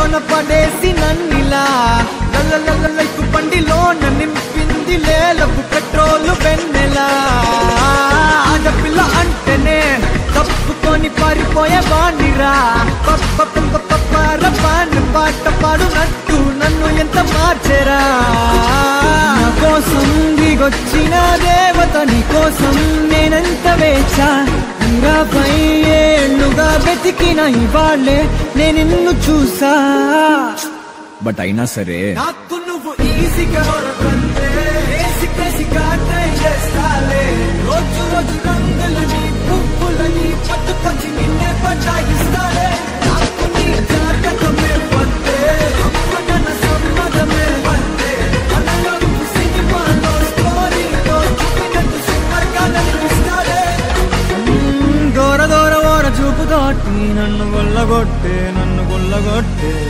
లోన పడేసి నన్నిలా లల్ల లైఫ్ బండిలో నింపింది లేలపు పెట్రోలు వెన్నెలా ఆడపిల్ల అంటేనే తప్పుకొని పారిపోయే వాణిరా పాని పాట పాడునట్టు నన్ను ఎంత మార్చెరా నా కోసం దిగొచ్చిన దేవత నీ కోసం నేనెంత వేచా ఇంకా పై ఏళ్ళుగా వెతికిన ఇవాళ్ళే నేను నిన్ను చూసా బట్ అయినా సరే నాకు నువ్వు ఈజీగా దొరకందే బేసిక్ ట్రై చేస్తాలే రోజు రోజు రంగులని పువ్వులని పట్టుకొచ్చి నిన్నే పట్టాయిస్తాలే నాకు నీ జాతకమే వద్దే అప్పన సమ్మతమే వద్దే అనలో నువ్వు సినిమాలో స్టోరీలో చూపినట్టు సూపర్ గా నడిపిస్తాలే దూర దూర ఓర చూపుతోటి నన్ను గొల్లగొట్టే నన్ను గొల్లగొట్టే